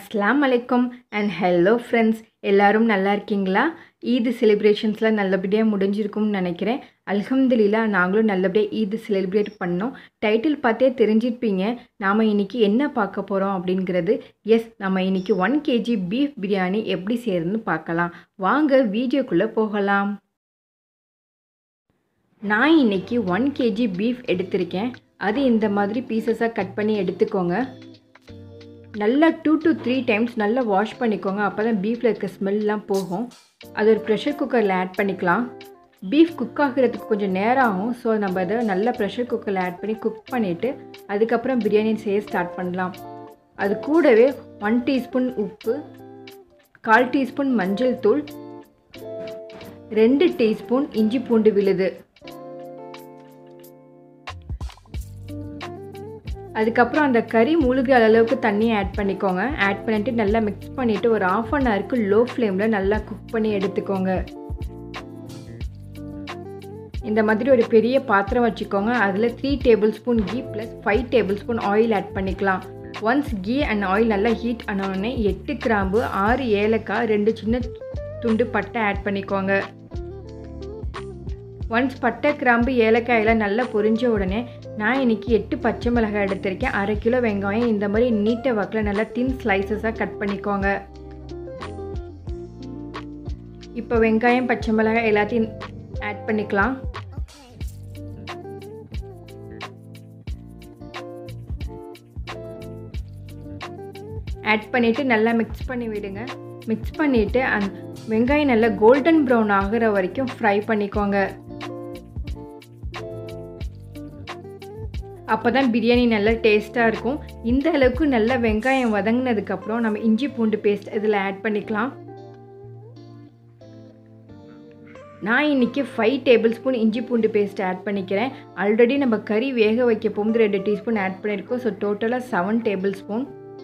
அஸ்லாம் அலைக்கும் and hello friends எல்லாரும் நல்லா இருக்கீங்களா ஈத் செலிப்ரேஷன்ஸ்லாம் நல்லபடியாக முடிஞ்சிருக்கும்னு நினைக்கிறேன் அல்ஹம்துலில்லா நாங்களும் நல்லபடியாக ஈத் செலிப்ரேட் பண்ணோம் டைட்டில் பார்த்தே தெரிஞ்சிருப்பீங்க நாம் இன்றைக்கி என்ன பார்க்க போகிறோம் அப்படிங்கிறது எஸ் நம்ம இன்றைக்கி ஒன் கேஜி பீஃப் பிரியாணி எப்படி செய்யறதுன்னு பார்க்கலாம் வாங்க வீடியோக்குள்ளே போகலாம் நான் இன்னைக்கு ஒன் கேஜி பீஃப் எடுத்திருக்கேன் அது இந்த மாதிரி பீசஸாக கட் பண்ணி எடுத்துக்கோங்க நல்லா டூ டு த்ரீ டைம்ஸ் நல்லா வாஷ் பண்ணிக்கோங்க அப்போ தான் பீஃபில் இருக்க ஸ்மெல்லாம் போகும் அது ஒரு ப்ரெஷர் குக்கரில் ஆட் பண்ணிக்கலாம் பீஃப் குக் ஆகிறதுக்கு கொஞ்சம் நேரம் ஆகும் ஸோ நம்ம அதை நல்லா ப்ரெஷர் குக்கரில் ஆட் பண்ணி குக் பண்ணிவிட்டு அதுக்கப்புறம் பிரியாணி செய்ய ஸ்டார்ட் பண்ணலாம் அது கூடவே ஒன் டீஸ்பூன் உப்பு கால் டீஸ்பூன் மஞ்சள் தூள் ரெண்டு டீஸ்பூன் இஞ்சி பூண்டு விழுது அதுக்கப்புறம் அந்த கறி முழுகிற அளவுக்கு தண்ணியை ஆட் பண்ணிக்கோங்க ஆட் பண்ணிவிட்டு நல்லா மிக்ஸ் பண்ணிவிட்டு ஒரு ஆஃப் அன் ஹவருக்கு லோ ஃப்ளேமில் நல்லா குக் பண்ணி எடுத்துக்கோங்க இந்த மாதிரி ஒரு பெரிய பாத்திரம் வச்சுக்கோங்க அதில் three tablespoon ghee plus five tablespoon oil add பண்ணிக்கலாம் ஒன்ஸ் கீ அண்ட் ஆயில் நல்லா ஹீட் ஆனவுடனே எட்டு கிராம்பு ஆறு ஏலக்காய் ரெண்டு சின்ன துண்டு பட்டை ஆட் பண்ணிக்கோங்க ஒன்ஸ் பட்டை கிராம்பு ஏலக்காயெல்லாம் நல்லா பொரிஞ்ச உடனே நான் இன்றைக்கி எட்டு பச்சை மிளகாய் எடுத்திருக்கேன் அரை கிலோ வெங்காயம் இந்த மாதிரி நீட்டை வாக்கில் நல்லா தின் ஸ்லைசஸாக கட் பண்ணிக்கோங்க இப்போ வெங்காயம் பச்சை மிளகாய் எல்லாத்தையும் ஆட் பண்ணிக்கலாம் ஆட் பண்ணிவிட்டு நல்லா மிக்ஸ் பண்ணி விடுங்க மிக்ஸ் பண்ணிவிட்டு அந் வெங்காயம் நல்லா கோல்டன் ப்ரௌன் ஆகிற வரைக்கும் ஃப்ரை பண்ணிக்கோங்க அப்போ தான் பிரியாணி நல்லா டேஸ்ட்டாக இருக்கும் இந்த அளவுக்கு நல்லா வெங்காயம் வதங்கினதுக்கப்புறம் நம்ம இஞ்சி பூண்டு பேஸ்ட் இதில் ஆட் பண்ணிக்கலாம் நான் இன்றைக்கி ஃபைவ் டேபிள் ஸ்பூன் இஞ்சி பூண்டு பேஸ்ட் ஆட் பண்ணிக்கிறேன் ஆல்ரெடி நம்ம கறி வேக வைக்க போகும்போது ரெண்டு டீஸ்பூன் ஆட் பண்ணியிருக்கோம் ஸோ டோட்டலாக seven tablespoon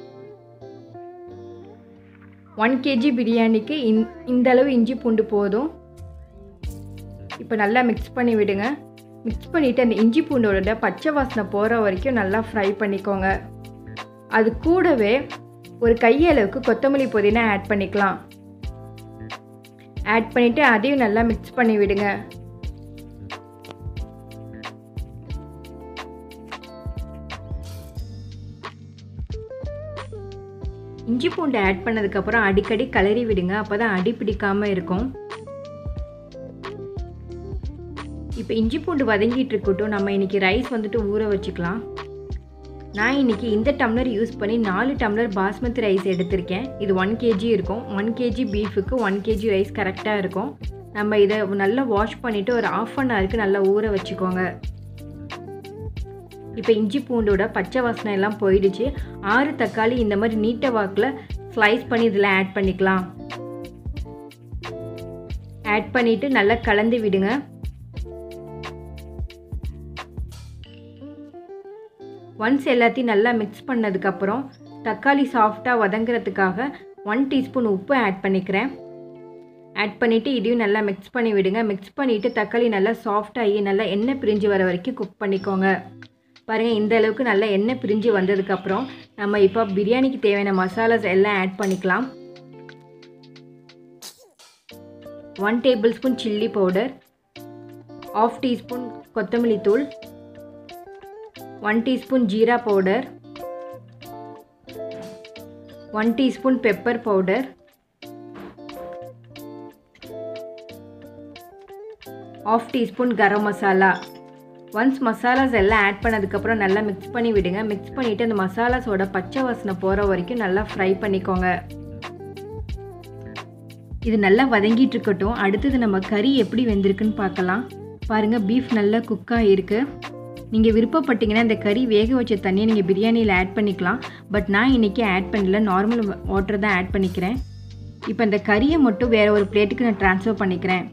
one KG பிரியாணிக்கு இந் இந்த அளவு இஞ்சி பூண்டு போதும் இப்போ நல்லா மிக்ஸ் பண்ணி விடுங்க மிக்ஸ் பண்ணிவிட்டு அந்த இஞ்சி பூண்டோட பச்சை வாசனை போகிற வரைக்கும் நல்லா ஃப்ரை பண்ணிக்கோங்க அது கூடவே ஒரு கையளவுக்கு கொத்தமல்லி புதினா ஆட் பண்ணிக்கலாம் ஆட் பண்ணிவிட்டு அதையும் நல்லா மிக்ஸ் பண்ணி விடுங்க இஞ்சி பூண்டு ஆட் பண்ணதுக்கப்புறம் அடிக்கடி கலரி விடுங்க அப்போ தான் அடி பிடிக்காமல் இருக்கும் இப்போ இஞ்சி பூண்டு வதங்கிட்டு இருக்கட்டும் நம்ம இன்றைக்கி ரைஸ் வந்துட்டு ஊற வச்சுக்கலாம் நான் இன்றைக்கி இந்த டம்ளர் யூஸ் பண்ணி நாலு டம்ளர் பாஸ்மதி ரைஸ் எடுத்திருக்கேன் இது ஒன் கேஜி இருக்கும் ஒன் கேஜி பீஃபுக்கு ஒன் கேஜி ரைஸ் கரெக்டாக இருக்கும் நம்ம இதை நல்லா வாஷ் பண்ணிவிட்டு ஒரு ஆஃப் அன் ஹவருக்கு நல்லா ஊற வச்சுக்கோங்க இப்போ இஞ்சி பூண்டோட பச்சை வாசனை எல்லாம் போயிடுச்சு ஆறு தக்காளி இந்த மாதிரி நீட்ட வாக்கில் ஸ்லைஸ் பண்ணி இதில் ஆட் பண்ணிக்கலாம் ஆட் பண்ணிவிட்டு நல்லா கலந்து விடுங்க ஒன்ஸ் எல்லாத்தையும் நல்லா மிக்ஸ் பண்ணதுக்கப்புறம் தக்காளி சாஃப்டாக வதங்குறதுக்காக ஒன் டீஸ்பூன் உப்பு ஆட் பண்ணிக்கிறேன் ஆட் பண்ணிவிட்டு இதையும் நல்லா மிக்ஸ் பண்ணி விடுங்க மிக்ஸ் பண்ணிவிட்டு தக்காளி நல்லா சாஃப்டாகி நல்லா எண்ணெய் பிரிஞ்சு வர வரைக்கும் குக் பண்ணிக்கோங்க பாருங்கள் இந்த அளவுக்கு நல்லா எண்ணெய் பிரிஞ்சு வந்ததுக்கப்புறம் நம்ம இப்போ பிரியாணிக்கு தேவையான மசாலாஸ் எல்லாம் ஆட் பண்ணிக்கலாம் one tablespoon chilli powder half teaspoon கொத்தமல்லி தூள் one teaspoon jeera powder one teaspoon pepper powder half teaspoon garam masala once masalas எல்லாம் ஆட் பண்ணதுக்கப்புறம் நல்லா மிக்ஸ் பண்ணி விடுங்க மிக்ஸ் பண்ணிவிட்டு அந்த மசாலாஸோட பச்சை வாசனை போகிற வரைக்கும் நல்லா ஃப்ரை பண்ணிக்கோங்க இது நல்லா வதங்கிட்டு இருக்கட்டும் அடுத்தது நம்ம கறி எப்படி வெந்திருக்குன்னு பார்க்கலாம் பாருங்கள் பீஃப் நல்லா குக்காக இருக்குது நீங்கள் விருப்பப்பட்டீங்கன்னா இந்த கறி வேக வச்ச தண்ணியை நீங்கள் பிரியாணியில் ஆட் பண்ணிக்கலாம் பட் நான் இன்றைக்கி ஆட் பண்ணல நார்மல் வாட்டர் தான் ஆட் பண்ணிக்கிறேன் இப்போ இந்த கறியை மட்டும் வேறு ஒரு பிளேட்டுக்கு நான் ட்ரான்ஸ்ஃபர் பண்ணிக்கிறேன்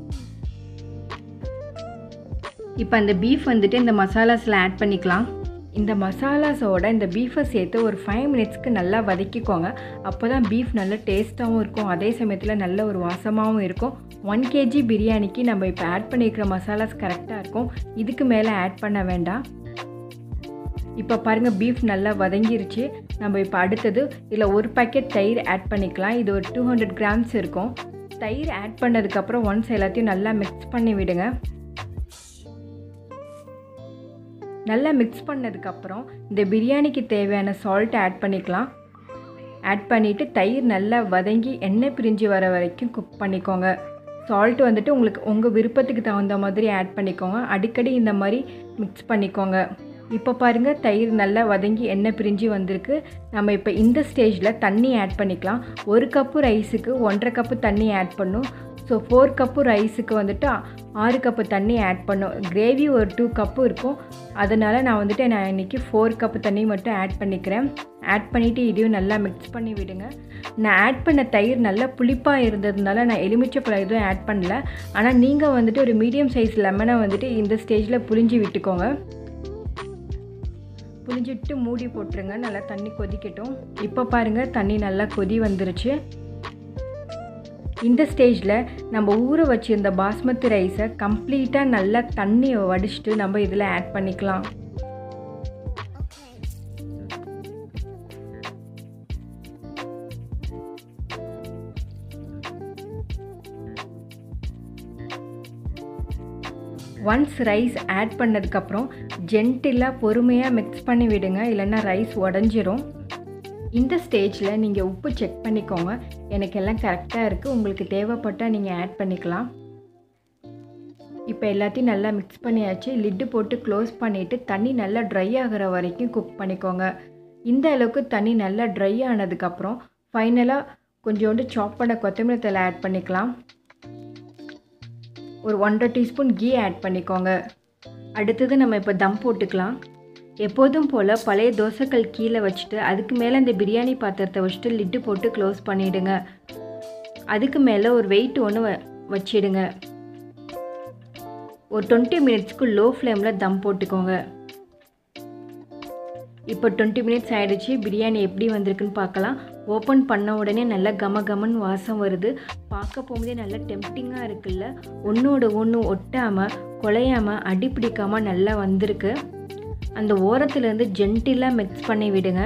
இப்போ அந்த பீஃப் வந்துட்டு இந்த மசாலாஸில் ஆட் பண்ணிக்கலாம் இந்த மசாலாஸோட இந்த பீஃபை சேர்த்து ஒரு ஃபைவ் மினிட்ஸ்க்கு நல்லா வதக்கிக்கோங்க அப்போ தான் பீஃப் நல்ல டேஸ்ட்டாகவும் இருக்கும் அதே சமயத்தில் நல்ல ஒரு வாசமாகவும் இருக்கும் ஒன் கேஜி பிரியாணிக்கு நம்ம இப்போ ஆட் பண்ணியிருக்கிற மசாலாஸ் கரெக்டாக இருக்கும் இதுக்கு மேலே ஆட் பண்ண வேண்டாம் இப்போ பாருங்கள் பீஃப் நல்லா வதங்கிருச்சு நம்ம இப்போ அடுத்தது இதில் ஒரு பேக்கெட் தயிர் ஆட் பண்ணிக்கலாம் இது ஒரு டூ ஹண்ட்ரட் கிராம்ஸ் இருக்கும் தயிர் ஆட் பண்ணதுக்கப்புறம் ஒன்ஸ் எல்லாத்தையும் நல்லா மிக்ஸ் பண்ணி விடுங்க நல்லா மிக்ஸ் பண்ணதுக்கப்புறம் இந்த பிரியாணிக்கு தேவையான சால்ட் ஆட் பண்ணிக்கலாம் ஆட் பண்ணிவிட்டு தயிர் நல்லா வதங்கி எண்ணெய் பிரிஞ்சு வர வரைக்கும் குக் பண்ணிக்கோங்க சால்ட் வந்துட்டு உங்களுக்கு உங்கள் விருப்பத்துக்கு தகுந்த மாதிரி ஆட் பண்ணிக்கோங்க அடிக்கடி இந்த மாதிரி மிக்ஸ் பண்ணிக்கோங்க இப்போ பாருங்கள் தயிர் நல்லா வதங்கி எண்ணெய் பிரிஞ்சு வந்திருக்கு நம்ம இப்போ இந்த ஸ்டேஜில் தண்ணி ஆட் பண்ணிக்கலாம் ஒரு கப்பு ரைஸுக்கு ஒன்றரை கப்பு தண்ணி ஆட் பண்ணும் ஸோ ஃபோர் கப்பு ரைஸுக்கு வந்துட்டு ஆறு கப்பு தண்ணி ஆட் பண்ணும் கிரேவி ஒரு டூ கப்பு இருக்கும் அதனால் நான் வந்துட்டு நான் இன்றைக்கி ஃபோர் கப்பு தண்ணி மட்டும் ஆட் பண்ணிக்கிறேன் ஆட் பண்ணிவிட்டு இதையும் நல்லா மிக்ஸ் பண்ணி விடுங்க நான் ஆட் பண்ண தயிர் நல்லா புளிப்பாக இருந்ததுனால நான் எலுமிச்சப்பழம் எதுவும் ஆட் பண்ணல ஆனால் நீங்கள் வந்துட்டு ஒரு மீடியம் சைஸ் லெமனை வந்துட்டு இந்த ஸ்டேஜில் புளிஞ்சு விட்டுக்கோங்க புளிஞ்சிட்டு மூடி போட்டுருங்க நல்லா தண்ணி கொதிக்கட்டும் இப்போ பாருங்கள் தண்ணி நல்லா கொதி வந்துருச்சு இந்த ஸ்டேஜில் நம்ம ஊற வச்சுருந்த பாஸ்மதி ரைஸை கம்ப்ளீட்டாக நல்லா தண்ணியை வடிச்சிட்டு நம்ம இதில் ஆட் பண்ணிக்கலாம் ஒன்ஸ் ரைஸ் ஆட் பண்ணதுக்கப்புறம் ஜென்டிலாக பொறுமையாக மிக்ஸ் பண்ணி விடுங்க இல்லைன்னா ரைஸ் உடஞ்சிரும் இந்த ஸ்டேஜில் நீங்கள் உப்பு செக் பண்ணிக்கோங்க எனக்கு எல்லாம் கரெக்டாக இருக்குது உங்களுக்கு தேவைப்பட்டால் நீங்கள் ஆட் பண்ணிக்கலாம் இப்போ எல்லாத்தையும் நல்லா மிக்ஸ் பண்ணியாச்சு லிட்டு போட்டு க்ளோஸ் பண்ணிவிட்டு தண்ணி நல்லா ட்ரை ஆகிற வரைக்கும் குக் பண்ணிக்கோங்க இந்த அளவுக்கு தண்ணி நல்லா ட்ரை ஆனதுக்கப்புறம் ஃபைனலாக கொஞ்சோண்டு சாப் பண்ண கொத்தமல்லி தலை ஆட் பண்ணிக்கலாம் ஒரு ஒன்றரை டீஸ்பூன் கீ ஆட் பண்ணிக்கோங்க அடுத்தது நம்ம இப்போ தம் போட்டுக்கலாம் எப்போதும் போல் பழைய தோசைக்கல் கீழே வச்சுட்டு அதுக்கு மேலே இந்த பிரியாணி பாத்திரத்தை வச்சுட்டு லிட்டு போட்டு க்ளோஸ் பண்ணிவிடுங்க அதுக்கு மேலே ஒரு வெயிட் ஒன்று வ வச்சிடுங்க ஒரு டுவெண்ட்டி மினிட்ஸ்க்கு லோ ஃப்ளேமில் தம் போட்டுக்கோங்க இப்போ டுவெண்ட்டி மினிட்ஸ் ஆகிடுச்சு பிரியாணி எப்படி வந்திருக்குன்னு பார்க்கலாம் ஓப்பன் பண்ண உடனே நல்லா கம கமன் வாசம் வருது பார்க்க போகும்போதே நல்லா டெம்ப்டிங்காக இருக்குல்ல ஒன்றோட ஒன்று ஒட்டாமல் குலையாமல் அடி பிடிக்காமல் நல்லா வந்திருக்கு அந்த ஓரத்துலேருந்து ஜென்டிலாக மிக்ஸ் பண்ணி விடுங்க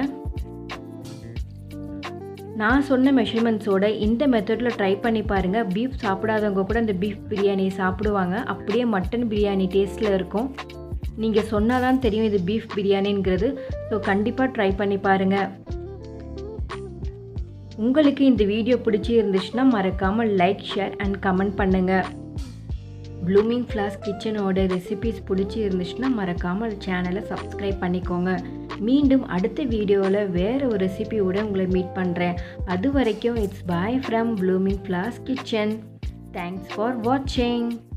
நான் சொன்ன மெஷர்மெண்ட்ஸோட இந்த மெத்தடில் ட்ரை பண்ணி பாருங்கள் பீஃப் சாப்பிடாதவங்க கூட இந்த பீஃப் பிரியாணி சாப்பிடுவாங்க அப்படியே மட்டன் பிரியாணி டேஸ்ட்டில் இருக்கும் நீங்கள் சொன்னால் தான் தெரியும் இது பீஃப் பிரியாணிங்கிறது ஸோ கண்டிப்பாக ட்ரை பண்ணி பாருங்கள் உங்களுக்கு இந்த வீடியோ பிடிச்சி இருந்துச்சுன்னா மறக்காமல் லைக் ஷேர் அண்ட் கமெண்ட் பண்ணுங்கள் ப்ளூமிங் ஃப்ளாஸ் கிச்சனோட ரெசிபிஸ் பிடிச்சி இருந்துச்சுன்னா மறக்காமல் சேனலை சப்ஸ்கிரைப் பண்ணிக்கோங்க மீண்டும் அடுத்த வீடியோவில் வேறு ஒரு ரெசிபியோட உங்களை மீட் பண்ணுறேன் அது வரைக்கும் இட்ஸ் பாய் ஃப்ரம் ப்ளூமிங் ஃப்ளாஸ் கிச்சன் தேங்க்ஸ் ஃபார் வாட்சிங்